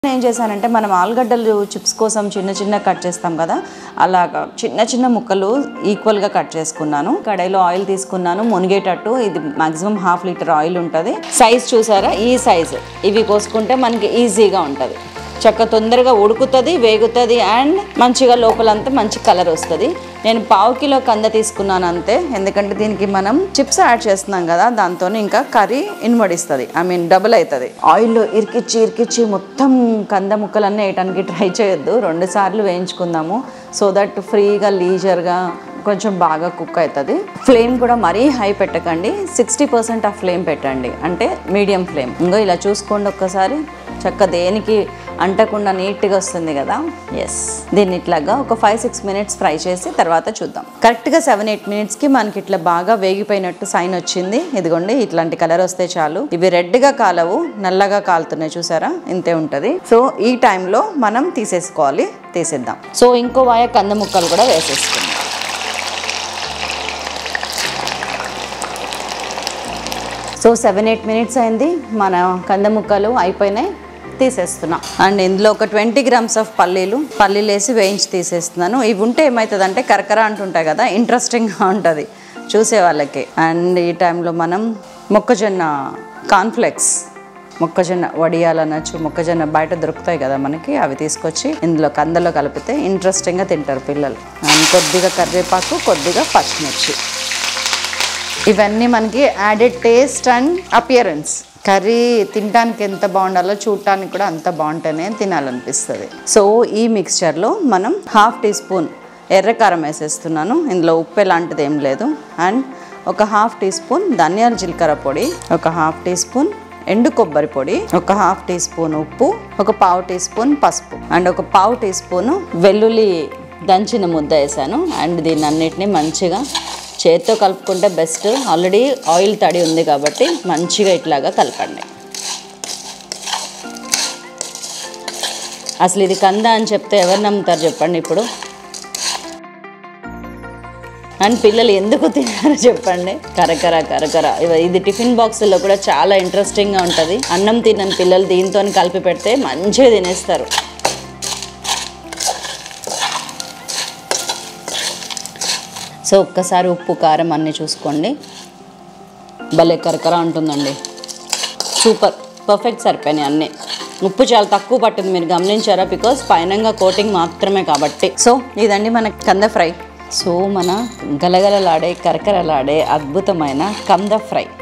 ఏం చేశానంటే మనం ఆలుగడ్డలు చిప్స్ కోసం చిన్న చిన్న కట్ చేస్తాం కదా అలాగా చిన్న చిన్న ముక్కలు ఈక్వల్గా కట్ చేసుకున్నాను కడాయిలో ఆయిల్ తీసుకున్నాను మునిగేటట్టు ఇది మాక్సిమం హాఫ్ లీటర్ ఆయిల్ ఉంటుంది సైజ్ చూసారా ఈ సైజు ఇవి కోసుకుంటే మనకి ఈజీగా ఉంటుంది చక్క తొందరగా ఉడుకుతుంది వేగుతుంది అండ్ మంచిగా లోపలంతా మంచి కలర్ వస్తుంది నేను పావు కిలో కంద తీసుకున్నాను అంతే ఎందుకంటే దీనికి మనం చిప్స్ యాడ్ చేస్తున్నాం కదా దాంతో ఇంకా కర్రీ ఇన్వడిస్తుంది ఐ మీన్ డబుల్ అవుతుంది ఆయిల్లో ఇరికిచ్చి ఇరికిచ్చి మొత్తం కంద ముక్కలన్నీ వేయటానికి ట్రై చేయొద్దు రెండు సార్లు వేయించుకుందాము సో దట్ ఫ్రీగా లీజర్గా కొంచెం బాగా కుక్ అవుతుంది ఫ్లేమ్ కూడా మరీ హై పెట్టకండి సిక్స్టీ పర్సెంట్ ఆఫ్ ఫ్లేమ్ పెట్టండి అంటే మీడియం ఫ్లేమ్ ఇంకో ఇలా చూసుకోండి ఒక్కసారి చక్క దేనికి అంటకుండా నీట్గా వస్తుంది కదా ఎస్ దీన్ని ఇట్లాగా ఒక ఫైవ్ సిక్స్ మినిట్స్ ఫ్రై చేసి తర్వాత చూద్దాం కరెక్ట్గా సెవెన్ ఎయిట్ మినిట్స్కి మనకి ఇట్లా బాగా వేగిపోయినట్టు సైన్ వచ్చింది ఇదిగోండి ఇట్లాంటి కలర్ వస్తే చాలు ఇవి రెడ్గా కాలవు నల్లగా కాలుతున్నాయి చూసారా ఇంతే ఉంటుంది సో ఈ టైంలో మనం తీసేసుకోవాలి తీసేద్దాం సో ఇంకో వాయ కంద ముక్కలు కూడా వేసేసుకుందాం సో సెవెన్ ఎయిట్ మినిట్స్ అయింది మన కంద ముక్కలు అయిపోయినాయి తీసేస్తున్నా అండ్ ఇందులో ఒక ట్వంటీ గ్రామ్స్ ఆఫ్ పల్లీలు పల్లీలు వేసి వేయించి తీసేస్తున్నాను ఇవి ఉంటే ఏమవుతుందంటే కరకర అంటుంటాయి కదా ఇంట్రెస్టింగ్గా ఉంటుంది చూసే వాళ్ళకి అండ్ ఈ టైంలో మనం మొక్కజొన్న కాన్ఫ్లెక్స్ మొక్కజొన్న వడియాలు అనొచ్చు మొక్కజొన్న బయట దొరుకుతాయి కదా మనకి అవి తీసుకొచ్చి ఇందులో కందలో కలిపితే ఇంట్రెస్టింగ్గా తింటారు పిల్లలు అండ్ కొద్దిగా కరివేపాకు కొద్దిగా పచ్చిమిర్చి ఇవన్నీ మనకి added taste and appearance curry తినడానికి ఎంత బాగుండాలో చూడటానికి కూడా అంత బాగుంటేనే తినాలనిపిస్తుంది సో ఈ మిక్స్చర్లో మనం హాఫ్ టీ స్పూన్ ఎర్రకారం వేసేస్తున్నాను ఇందులో ఉప్పు ఎలాంటిది ఏం లేదు అండ్ ఒక హాఫ్ టీ స్పూన్ ధనియాల జీలకర్ర పొడి ఒక హాఫ్ టీ స్పూన్ ఎండు కొబ్బరి పొడి ఒక హాఫ్ టీ స్పూన్ ఉప్పు ఒక పావు టీ స్పూన్ పసుపు అండ్ ఒక పావు టీ స్పూన్ వెల్లుల్లి దంచిన ముద్ద వేసాను అండ్ దీన్ని అన్నిటిని మంచిగా చేత్తో కలుపుకుంటే బెస్ట్ ఆల్రెడీ ఆయిల్ తడి ఉంది కాబట్టి మంచిగా ఇట్లాగా కలపండి అసలు ఇది కంద అని చెప్తే ఎవరు నమ్ముతారు చెప్పండి ఇప్పుడు అండ్ పిల్లలు ఎందుకు తినారో చెప్పండి కరకర కరకర ఇవ- ఇది టిఫిన్ బాక్సుల్లో కూడా చాలా ఇంట్రెస్టింగ్గా ఉంటుంది అన్నం తినని పిల్లలు దీంతో కలిపి పెడితే మంచిగా తినేస్తారు సో ఒక్కసారి ఉప్పు కారం అన్నీ చూసుకోండి భలే కరకర ఉంటుందండి సూపర్ పర్ఫెక్ట్ సరిపోయినాయి అన్నీ ఉప్పు చాలా తక్కువ పట్టింది మీరు గమనించారా బికాస్ పైనంగా కోటింగ్ మాత్రమే కాబట్టి సో ఇదండి మన కంద ఫ్రై సో మన గలగలలాడే కరకరలాడే అద్భుతమైన కంద ఫ్రై